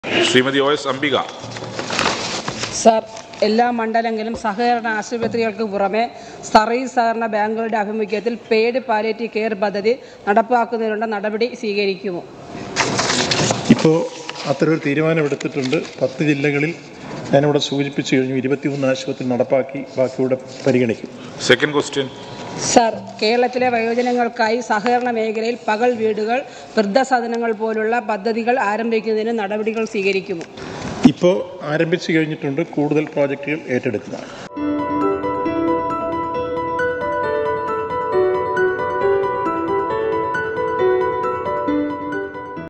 Shrimati O S Ambika sir എല്ലാ മണ്ഡലങ്ങളിലും സഹകരണ ആശുപത്രികൾക്ക് പുറമെ സർവീസ് സഹകരണ ബാങ്കുകളുടെ ആഭിമുഖ്യത്തിൽ പെയ്ഡ് പാലിയേറ്റീവ് കെയർ പദ്ധതി നടപ്പാക്കുന്നതിനുള്ള നടപടി സ്വീകരിക്കുമോ ഇപ്പോൾ അത്തരമൊരു തീരുമാനമെടുത്തിട്ടുണ്ട് പത്ത് ജില്ലകളിൽ ഞാനിവിടെ സൂചിപ്പിച്ചു കഴിഞ്ഞു ഇരുപത്തിമൂന്ന് ആശുപത്രി നടപ്പാക്കി ബാക്കിയുടെ പരിഗണിക്കും സെക്കൻഡ് ക്വസ്റ്റ്യൻ സർ കേരളത്തിലെ വയോജനങ്ങൾക്കായി സഹകരണ മേഖലയിൽ പകൽ വീടുകൾ വൃദ്ധസദനങ്ങൾ പോലുള്ള പദ്ധതികൾ ആരംഭിക്കുന്നതിന് നടപടികൾ സ്വീകരിക്കുമോ ഇപ്പോൾ ആരംഭിച്ചു കഴിഞ്ഞിട്ടുണ്ട് കൂടുതൽ പ്രോജക്റ്റുകൾ ഏറ്റെടുക്കുന്നതാണ്